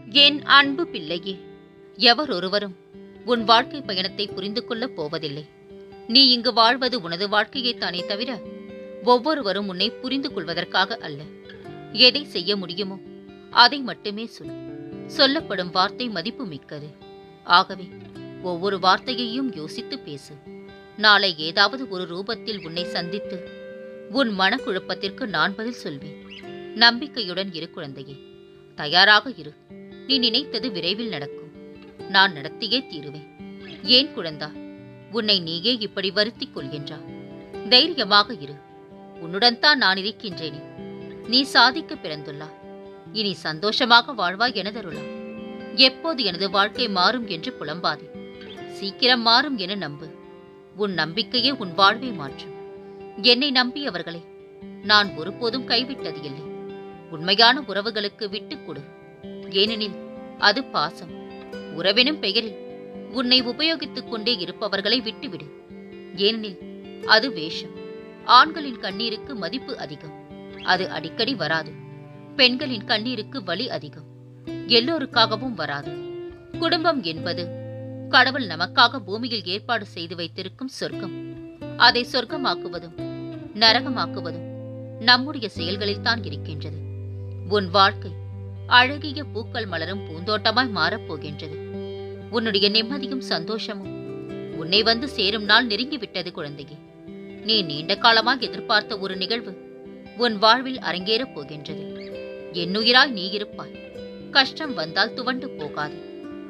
என் அன்பு பிள்ளையே எவர் ஒருவரும் உன் வாழ்க்கை பயணத்தை புரிந்து கொள்ளப் போவதில்லை நீ இங்கு வாழ்வது உனது வாழ்க்கையைத்தானே தவிர ஒவ்வொருவரும் உன்னை புரிந்து கொள்வதற்காக அல்ல எதை செய்ய முடியுமோ அதை மட்டுமே சொல் சொல்லப்படும் வார்த்தை மதிப்பு மிக்கது ஆகவே ஒவ்வொரு வார்த்தையையும் யோசித்து பேசு நாளை ஏதாவது ஒரு ரூபத்தில் உன்னை சந்தித்து உன் மனக்குழப்பத்திற்கு நான் பதில் சொல்வேன் நம்பிக்கையுடன் இரு குழந்தையே தயாராக இரு நீ நினைத்தது விரைவில் நடக்கும் நான் நடத்தியே தீருவேன் ஏன் குழந்தா உன்னை நீயே இப்படி வருத்திக் கொள்கின்றா தைரியமாக இரு உன்னுடன் தான் நான் இருக்கின்றேனே நீ சாதிக்க பிறந்துள்ளாய் இனி சந்தோஷமாக வாழ்வாய் எனதருளா எப்போது எனது வாழ்க்கை மாறும் என்று புலம்பாதே சீக்கிரம் மாறும் என நம்பு உன் நம்பிக்கையே உன் வாழ்வை மாற்றும் என்னை நம்பியவர்களை நான் ஒருபோதும் கைவிட்டது இல்லை உண்மையான உறவுகளுக்கு விட்டுக் கொடு ஏனெனில் அது பாசம் உறவெனும் பெயரில் உன்னை உபயோகித்துக் கொண்டே இருப்பவர்களை விட்டுவிடு ஏனெனில் அது வேஷம் ஆண்களின் கண்ணீருக்கு மதிப்பு அதிகம் அது அடிக்கடி வராது பெண்களின் கண்ணீருக்கு வலி அதிகம் எல்லோருக்காகவும் வராது குடும்பம் என்பது கடவுள் நமக்காக பூமியில் ஏற்பாடு செய்து வைத்திருக்கும் சொர்க்கம் அதை சொர்க்கமாக்குவதும் நரகமாக்குவதும் நம்முடைய செயல்களில் தான் இருக்கின்றது உன் வாழ்க்கை அழகிய பூக்கள் மலரும் பூந்தோட்டமாய் மாறப்போகின்றது உன்னுடைய நிம்மதியும் சந்தோஷமும் உன்னை வந்து சேரும் நாள் நெருங்கிவிட்டது குழந்தையே நீ நீண்ட காலமாக எதிர்பார்த்த ஒரு நிகழ்வு உன் வாழ்வில் அரங்கேறப் போகின்றது என்னுயிராய் நீ இருப்பாய் கஷ்டம் வந்தால் துவண்டு போகாது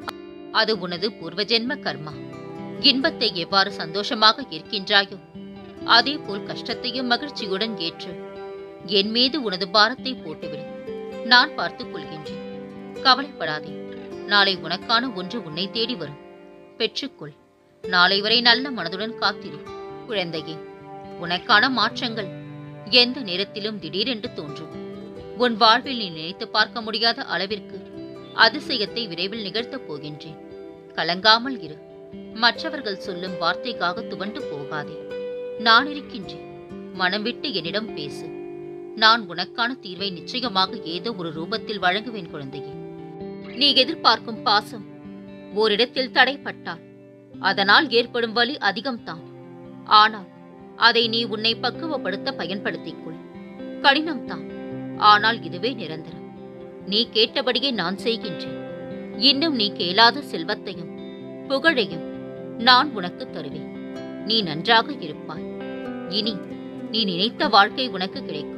அது உனது பூர்வஜென்ம கர்மா இன்பத்தை எவ்வாறு சந்தோஷமாக ஏற்கின்றாயோ அதே போல் கஷ்டத்தையும் மகிழ்ச்சியுடன் ஏற்று என் மீது உனது பாரத்தை போட்டுவிடு நான் பார்த்துக் கொள்கின்றேன் கவலைப்படாதே நாளை உனக்கான ஒன்று உன்னை தேடி வரும் பெற்றுக்கொள் நாளை வரை நல்ல மனதுடன் காத்திரு குழந்தையே உனக்கான மாற்றங்கள் எந்த நேரத்திலும் திடீரென்று தோன்றும் உன் வாழ்வில் நீ நினைத்து பார்க்க முடியாத அளவிற்கு அதிசயத்தை விரைவில் நிகழ்த்தப் போகின்றேன் கலங்காமல் இரு மற்றவர்கள் சொல்லும் வார்த்தைக்காக துவண்டு போகாதே நான் இருக்கின்றேன் மனம் விட்டு என்னிடம் பேசு நான் உனக்கான தீர்வை நிச்சயமாக ஏதோ ஒரு ரூபத்தில் வழங்குவேன் குழந்தையே நீ எதிர்பார்க்கும் பாசம் ஓரிடத்தில் தடைப்பட்டால் அதனால் ஏற்படும் வலி அதிகம்தான் ஆனால் அதை நீ உன்னை பக்குவப்படுத்த பயன்படுத்திக் கொள் கடினம்தான் ஆனால் இதுவே நிரந்தரம் நீ கேட்டபடியே நான் செய்கின்றேன் இன்னும் நீ கேளாத செல்வத்தையும் புகழையும் நான் உனக்கு தருவேன் நீ நன்றாக இருப்பாய் இனி நீ நினைத்த வாழ்க்கை உனக்கு கிடைக்கும்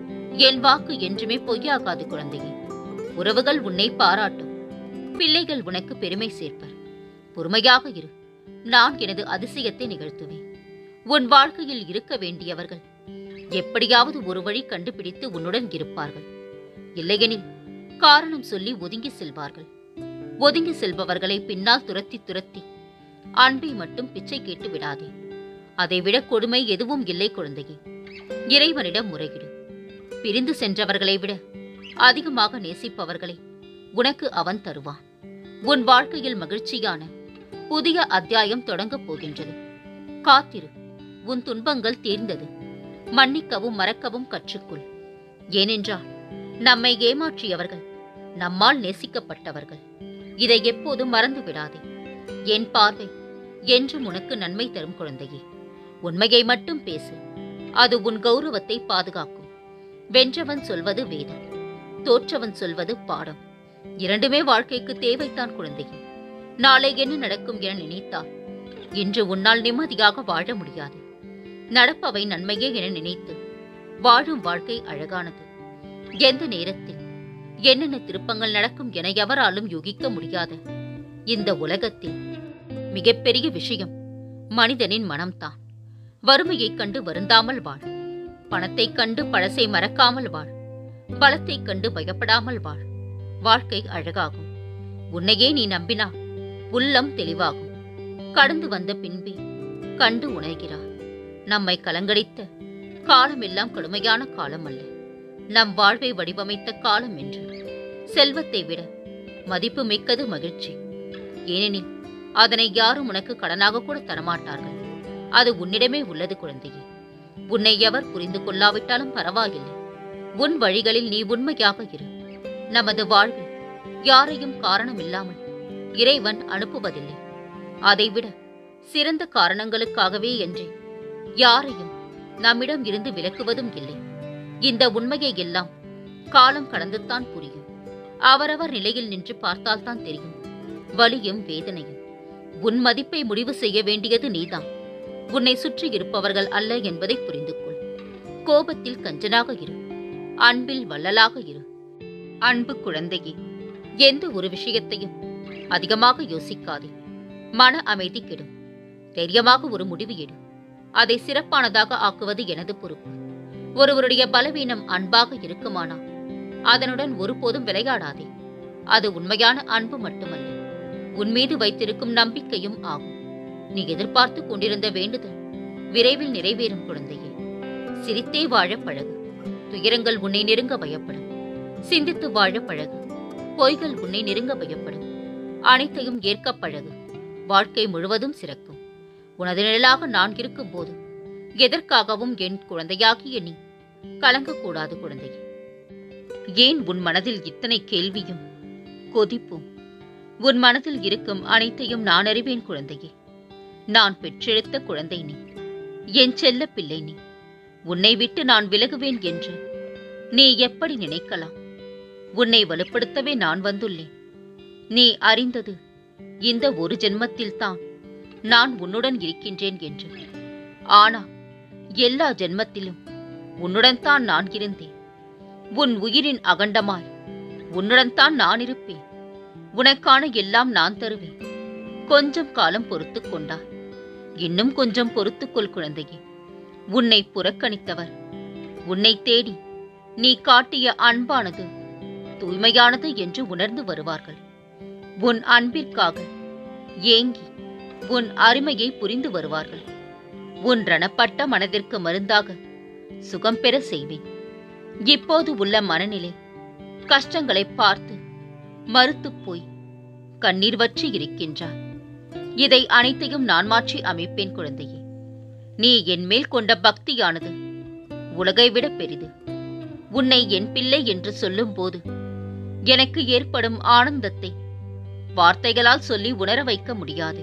என் வாக்கு என்றுமே பொய்யாகாது குழந்தையே உறவுகள் உன்னை பாராட்டும் பிள்ளைகள் உனக்கு பெருமை சேர்ப்பர் பொறுமையாக இரு நான் எனது அதிசயத்தை நிகழ்த்துவேன் உன் வாழ்க்கையில் இருக்க வேண்டியவர்கள் எப்படியாவது ஒரு வழி கண்டுபிடித்து உன்னுடன் இருப்பார்கள் இல்லையெனில் காரணம் சொல்லி ஒதுங்கி செல்வார்கள் ஒதுங்கி செல்பவர்களை பின்னால் துரத்தி துரத்தி அன்பை மட்டும் பிச்சை கேட்டு விடாதே அதைவிட கொடுமை எதுவும் இல்லை குழந்தையே இறைவனிடம் முறையிடு பிரிந்து சென்றவர்களை விட அதிகமாக நேசிப்பவர்களை உனக்கு அவன் தருவான் உன் வாழ்க்கையில் மகிழ்ச்சியான புதிய அத்தியாயம் தொடங்கப் போகின்றது காத்திரு உன் துன்பங்கள் தீர்ந்தது மன்னிக்கவும் மறக்கவும் கற்றுக்கொள் ஏனென்றால் நம்மை ஏமாற்றியவர்கள் நம்மால் நேசிக்கப்பட்டவர்கள் இதை எப்போதும் மறந்து விடாதே என் பார்வை என்றும் உனக்கு நன்மை தரும் குழந்தையே உண்மையை மட்டும் பேசு அது உன் கௌரவத்தை பாதுகாக்கும் வென்றவன் சொல்வது வேதம் தோற்றவன் சொல்வது பாடம் இரண்டுமே வாழ்க்கைக்கு தேவைத்தான் குழந்தையே நாளை என்ன நடக்கும் என நினைத்தால் இன்று உன்னால் நிம்மதியாக வாழ முடியாது நடப்பவை நன்மையே என நினைத்து வாழும் வாழ்க்கை அழகானது எந்த நேரத்தில் என்னென்ன திருப்பங்கள் நடக்கும் என எவராலும் யூகிக்க முடியாத இந்த உலகத்தில் மிகப்பெரிய விஷயம் மனிதனின் மனம்தான் வறுமையைக் கண்டு வருந்தாமல் வாழ் பணத்தைக் கண்டு பழசை மறக்காமல் வாழ் பலத்தைக் கண்டு பயப்படாமல் வாழ் வாழ்க்கை அழகாகும் உன்னையே நீ நம்பினால் உள்ளம் தெளிவாகும் கடந்து வந்த பின்பே கண்டு உணர்கிறார் நம்மை கலங்கடித்த காலமெல்லாம் கடுமையான காலம் அல்ல நம் வாழ்வை வடிவமைத்த காலம் என்று செல்வத்தை விட மதிப்பு மிக்கது மகிழ்ச்சி ஏனெனில் அதனை யாரும் உனக்கு கடனாக கூட தரமாட்டார்கள் அது உன்னிடமே உள்ளது குழந்தையே உன்னை எவர் புரிந்து கொள்ளாவிட்டாலும் பரவாயில்லை உன் வழிகளில் நீ உண்மையாக இரு நமது வாழ்வில் யாரையும் காரணமில்லாமல் இறைவன் அனுப்புவதில்லை அதைவிட சிறந்த காரணங்களுக்காகவே என்றே யாரையும் நம்மிடம் இருந்து விலக்குவதும் இல்லை இந்த உண்மையை எல்லாம் காலம் கடந்துத்தான் புரியும் அவரவர் நிலையில் நின்று பார்த்தால்தான் தெரியும் வலியும் வேதனையும் உன் மதிப்பை முடிவு செய்ய வேண்டியது நீதான் உன்னை சுற்றி இருப்பவர்கள் அல்ல என்பதை புரிந்து கொள் கோபத்தில் கஞ்சனாக இரு அன்பில் வள்ளலாக இரு அன்பு குழந்தையே எந்த ஒரு விஷயத்தையும் அதிகமாக யோசிக்காதே மன அமைதி கெடும் தைரியமாக ஒரு முடிவு எடு அதை சிறப்பானதாக ஆக்குவது எனது பொறுப்பு ஒருவருடைய பலவீனம் அன்பாக இருக்குமானால் அதனுடன் ஒருபோதும் விளையாடாதே அது உண்மையான அன்பு மட்டுமல்ல உன் மீது வைத்திருக்கும் நம்பிக்கையும் ஆகும் நீ எதிர்பார்த்து கொண்டிருந்த வேண்டுதல் விரைவில் நிறைவேறும் குழந்தையே சிரித்தே வாழ பழகு துயரங்கள் உன்னை நெருங்க பயப்படும் சிந்தித்து வாழ பழகு பொய்கள் உன்னை நெருங்க பயப்படும் அனைத்தையும் ஏற்க பழகு வாழ்க்கை முழுவதும் சிறக்கும் உனது நிழலாக நான் இருக்கும்போது எதற்காகவும் என் குழந்தையாகிய நீ கலங்கக்கூடாது குழந்தையே ஏன் உன் மனதில் இத்தனை கேள்வியும் கொதிப்பும் உன் மனதில் இருக்கும் அனைத்தையும் நான் அறிவேன் குழந்தையே நான் பெற்றெடுத்த குழந்தை நீ என் செல்ல பிள்ளை நீ உன்னை விட்டு நான் விலகுவேன் என்று நீ எப்படி நினைக்கலாம் உன்னை வலுப்படுத்தவே நான் வந்துள்ளேன் நீ அறிந்தது இந்த ஒரு ஜென்மத்தில்தான் நான் உன்னுடன் இருக்கின்றேன் என்று ஆனா எல்லா ஜென்மத்திலும் உன்னுடன் தான் நான் இருந்தேன் உன் உயிரின் அகண்டமாய் உன்னுடன் தான் நான் இருப்பேன் உனக்கான எல்லாம் நான் தருவேன் கொஞ்சம் காலம் பொறுத்துக் கொண்டாய் இன்னும் கொஞ்சம் பொறுத்துக்கொள் குழந்தையே உன்னை புறக்கணித்தவர் உன்னை தேடி நீ காட்டிய அன்பானது தூய்மையானது என்று உணர்ந்து வருவார்கள் உன் அன்பிற்காக ஏங்கி உன் அருமையை புரிந்து வருவார்கள் உன் ரணப்பட்ட மனதிற்கு மருந்தாக சுகம் பெற செய்வேன் இப்போது உள்ள மனநிலை கஷ்டங்களை பார்த்து மறுத்துப் போய் கண்ணீர் வற்றி இருக்கின்றார் இதை அனைத்தையும் நான் மாற்றி அமைப்பேன் குழந்தையே நீ என் மேல் கொண்ட பக்தியானது உலகை விட பெரிது உன்னை என் பிள்ளை என்று சொல்லும்போது எனக்கு ஏற்படும் ஆனந்தத்தை வார்த்தைகளால் சொல்லி உணர வைக்க முடியாது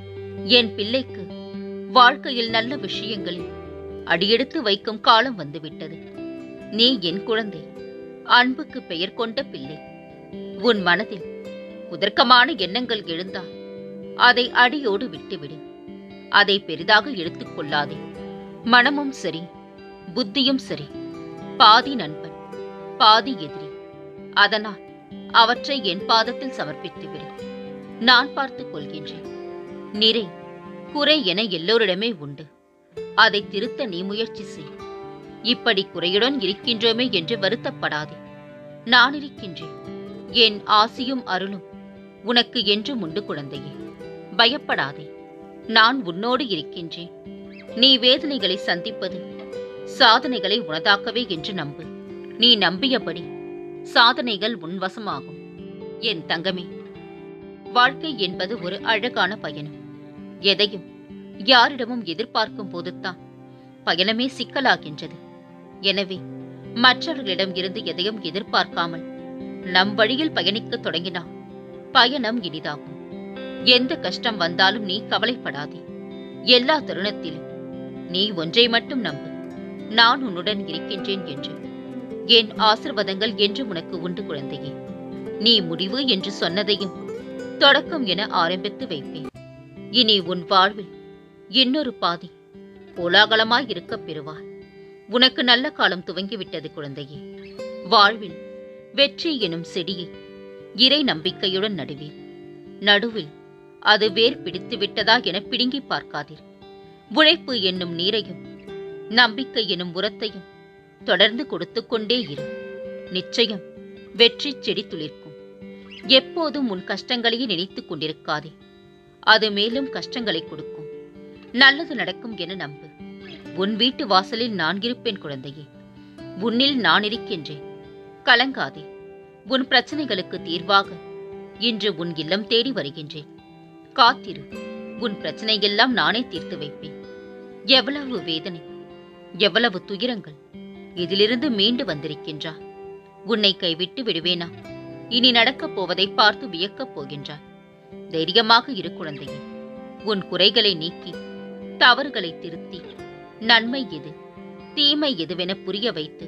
என் பிள்ளைக்கு வாழ்க்கையில் நல்ல விஷயங்களில் அடியெடுத்து வைக்கும் காலம் வந்துவிட்டது நீ என் குழந்தை அன்புக்கு பெயர் கொண்ட பிள்ளை உன் மனதில் குதர்க்கமான எண்ணங்கள் எழுந்தால் அதை அடியோடு விட்டுவிடு அதை பெரிதாக எடுத்துக் கொள்ளாதே மனமும் சரி புத்தியும் சரி பாதி நண்பன் பாதி எதிரி அதனால் அவற்றை என் பாதத்தில் சமர்ப்பித்து விடு நான் பார்த்துக் கொள்கின்றேன் நிறை குறை என எல்லோரிடமே உண்டு அதை திருத்த நீ முயற்சி செய் இப்படி குறையுடன் இருக்கின்றோமே என்று வருத்தப்படாதே நான் இருக்கின்றேன் என் ஆசியும் அருளும் உனக்கு என்றும் உண்டு குழந்தையே பயப்படாதே நான் உன்னோடு இருக்கின்றேன் நீ வேதனைகளை சந்திப்பது சாதனைகளை உனதாக்கவே என்று நம்பு நீ நம்பியபடி சாதனைகள் உன்வசமாகும் என் தங்கமே வாழ்க்கை என்பது ஒரு அழகான பயணம் எதையும் யாரிடமும் எதிர்பார்க்கும் போதுதான் பயணமே சிக்கலாகின்றது எனவே மற்றவர்களிடம் இருந்து எதையும் எதிர்பார்க்காமல் நம் வழியில் பயணிக்கத் தொடங்கினால் பயணம் இனிதாகும் எந்த கஷ்டம் வந்தாலும் நீ கவலைப்படாதே எல்லா தருணத்திலும் நீ ஒன்றை மட்டும் நம்பு நான் உன்னுடன் இருக்கின்றேன் என்று என் ஆசிர்வாதங்கள் என்று உனக்கு உண்டு குழந்தையே நீ முடிவு என்று சொன்னதையும் தொடக்கம் என ஆரம்பித்து வைப்பேன் இனி உன் வாழ்வில் இன்னொரு பாதி கோலாகலமாய் இருக்கப் பெறுவாய் உனக்கு நல்ல காலம் துவங்கிவிட்டது குழந்தையே வாழ்வில் வெற்றி எனும் செடியை இறை நம்பிக்கையுடன் நடுவேன் நடுவில் அது வேர் பிடித்து விட்டதா என பிடுங்கி பார்க்காதீர் உழைப்பு என்னும் நீரையும் நம்பிக்கை எனும் உரத்தையும் தொடர்ந்து கொடுத்து கொண்டே இரு நிச்சயம் வெற்றி செடி துளிர்க்கும் எப்போதும் உன் கஷ்டங்களையே நினைத்துக் கொண்டிருக்காதே அது மேலும் கஷ்டங்களை கொடுக்கும் நல்லது நடக்கும் என நம்பு உன் வீட்டு வாசலில் நான் இருப்பேன் குழந்தையே உன்னில் நான் இருக்கின்றேன் கலங்காதே உன் பிரச்சனைகளுக்கு தீர்வாக இன்று உன் இல்லம் தேடி வருகின்றேன் காத்திரு உன் பிரச்சனையெல்லாம் நானே தீர்த்து வைப்பேன் எவ்வளவு வேதனை எவ்வளவு துயரங்கள் இதிலிருந்து மீண்டு வந்திருக்கின்றா உன்னை கைவிட்டு விடுவேனா இனி நடக்கப் போவதை பார்த்து வியக்கப் போகின்றாய் தைரியமாக இரு குழந்தையே உன் குறைகளை நீக்கி தவறுகளை திருத்தி நன்மை எது தீமை எதுவென புரிய வைத்து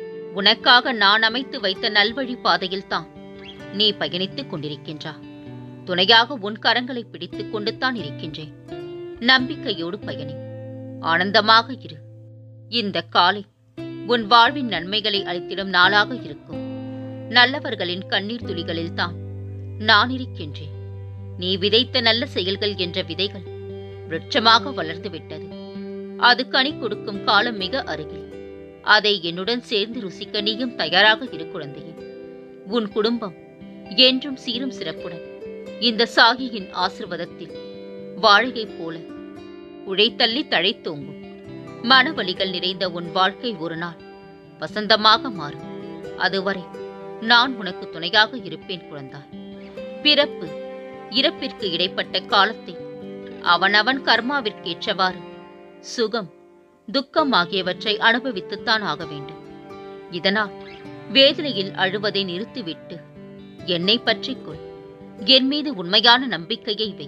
உனக்காக நான் அமைத்து வைத்த நல்வழி பாதையில்தான் நீ பயணித்துக் கொண்டிருக்கின்றா துணையாக உன் கரங்களை பிடித்துக் கொண்டு தான் இருக்கின்றேன் நம்பிக்கையோடு பயணி ஆனந்தமாக இரு இந்த காலை உன் வாழ்வின் நன்மைகளை அளித்திடும் நாளாக இருக்கும் நல்லவர்களின் கண்ணீர் துளிகளில் தான் நான் இருக்கின்றேன் நீ விதைத்த நல்ல செயல்கள் என்ற விதைகள் விருட்சமாக வளர்ந்து விட்டது அது கனி கொடுக்கும் காலம் மிக அருகில் அதை என்னுடன் சேர்ந்து ருசிக்க நீயும் தயாராக இரு குழந்தையே உன் குடும்பம் என்றும் சீரும் சிறப்புடன் இந்த சாகியின் ஆசிர்வாதத்தில் வாழகை போல உழைத்தள்ளி தழைத்தோங்கும் மனவலிகள் நிறைந்த உன் வாழ்க்கை ஒரு நாள் வசந்தமாக மாறும் அதுவரை நான் உனக்கு துணையாக இருப்பேன் குழந்தாய் பிறப்பு இறப்பிற்கு இடைப்பட்ட காலத்தை அவனவன் கர்மாவிற்கேற்றவாறு சுகம் துக்கம் ஆகியவற்றை அனுபவித்துத்தான் ஆக வேண்டும் இதனால் வேதனையில் அழுவதை நிறுத்திவிட்டு என்னை பற்றிக் கொள் என் மீது உண்மையான நம்பிக்கையை வை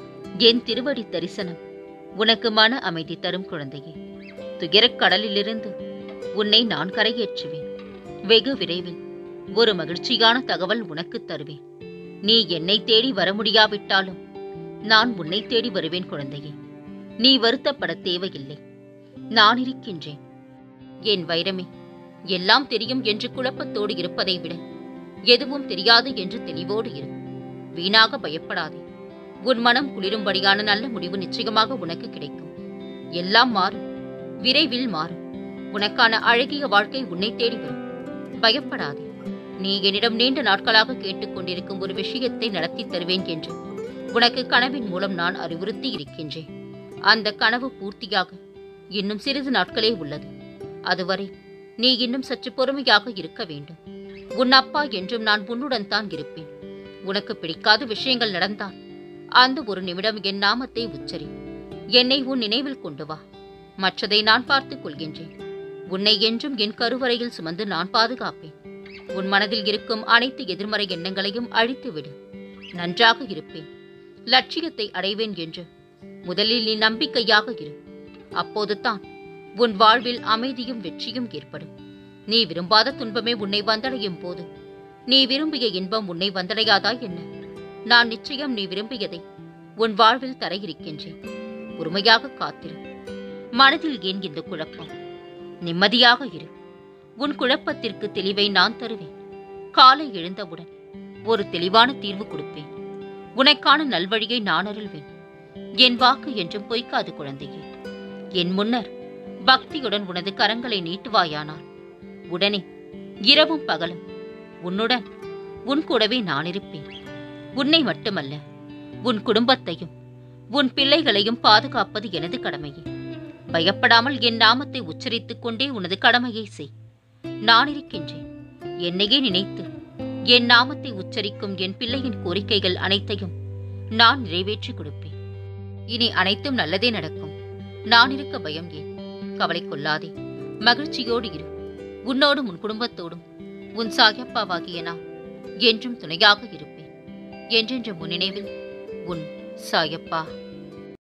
என் திருவடி தரிசனம் உனக்கு மன அமைதி தரும் குழந்தையே துயரக் கடலிலிருந்து உன்னை நான் கரையேற்றுவேன் வெகு விரைவில் ஒரு மகிழ்ச்சியான தகவல் உனக்கு தருவேன் நீ என்னை தேடி வர முடியாவிட்டாலும் நான் உன்னை தேடி வருவேன் குழந்தையே நீ வருத்தப்பட தேவையில்லை நான் இருக்கின்றேன் என் வைரமே எல்லாம் தெரியும் என்று குழப்பத்தோடு இருப்பதை விட எதுவும் தெரியாது என்று தெளிவோடு இரு வீணாக பயப்படாதே உன் மனம் குளிரும்படியான நல்ல முடிவு நிச்சயமாக உனக்கு கிடைக்கும் எல்லாம் மாறும் விரைவில் மாறும் உனக்கான அழகிய வாழ்க்கை உன்னை தேடி வரும் பயப்படாதே நீ என்னிடம் நீண்ட நாட்களாக கேட்டுக்கொண்டிருக்கும் ஒரு விஷயத்தை நடத்தி தருவேன் என்று உனக்கு கனவின் மூலம் நான் அறிவுறுத்தி இருக்கின்றேன் அந்த கனவு பூர்த்தியாக இன்னும் சிறிது நாட்களே உள்ளது அதுவரை நீ இன்னும் சற்று பொறுமையாக இருக்க வேண்டும் உன் அப்பா என்றும் நான் உன்னுடன் தான் இருப்பேன் உனக்கு பிடிக்காத விஷயங்கள் நடந்தால் அந்த ஒரு நிமிடம் என் நாமத்தை உச்சரி என்னை உன் நினைவில் கொண்டு வா மற்றதை நான் பார்த்துக் கொள்கின்றேன் உன்னை என்றும் என் கருவறையில் சுமந்து நான் பாதுகாப்பேன் உன் மனதில் இருக்கும் அனைத்து எதிர்மறை எண்ணங்களையும் அழித்துவிடு நன்றாக இருப்பேன் லட்சியத்தை அடைவேன் என்று முதலில் நீ நம்பிக்கையாக இரு அப்போது தான் உன் வாழ்வில் அமைதியும் வெற்றியும் ஏற்படும் நீ விரும்பாத துன்பமே உன்னை வந்தடையும் போது நீ விரும்பிய இன்பம் உன்னை வந்தடையாதா என்ன நான் நிச்சயம் நீ விரும்பியதை உன் வாழ்வில் தர இருக்கின்றேன் பொறுமையாக காத்திரு மனதில் ஏன் இந்த குழப்பம் நிம்மதியாக இரு உன் குழப்பத்திற்கு தெளிவை நான் தருவேன் காலை எழுந்தவுடன் ஒரு தெளிவான தீர்வு கொடுப்பேன் உனக்கான நல்வழியை நான் அருள்வேன் என் வாக்கு என்றும் பொய்க்காது குழந்தையே என் முன்னர் பக்தியுடன் உனது கரங்களை நீட்டுவாயானால் உடனே இரவும் பகலும் உன்னுடன் உன் கூடவே நான் இருப்பேன் உன்னை மட்டுமல்ல உன் குடும்பத்தையும் உன் பிள்ளைகளையும் பாதுகாப்பது எனது கடமையே பயப்படாமல் என் நாமத்தை உச்சரித்துக் கொண்டே உனது கடமையை செய் நான் இருக்கின்றேன் என்னையே நினைத்து என் நாமத்தை உச்சரிக்கும் என் பிள்ளையின் கோரிக்கைகள் அனைத்தையும் நான் நிறைவேற்றி கொடுப்பேன் இனி அனைத்தும் நல்லதே நடக்கும் நான் இருக்க பயம் ஏன் கவலை கொள்ளாதே மகிழ்ச்சியோடு இரு உன்னோடும் உன் குடும்பத்தோடும் உன் சாயப்பாவாகிய நான் என்றும் துணையாக இருப்பேன் என்றென்ற முன்னினைவில் உன் சாயப்பா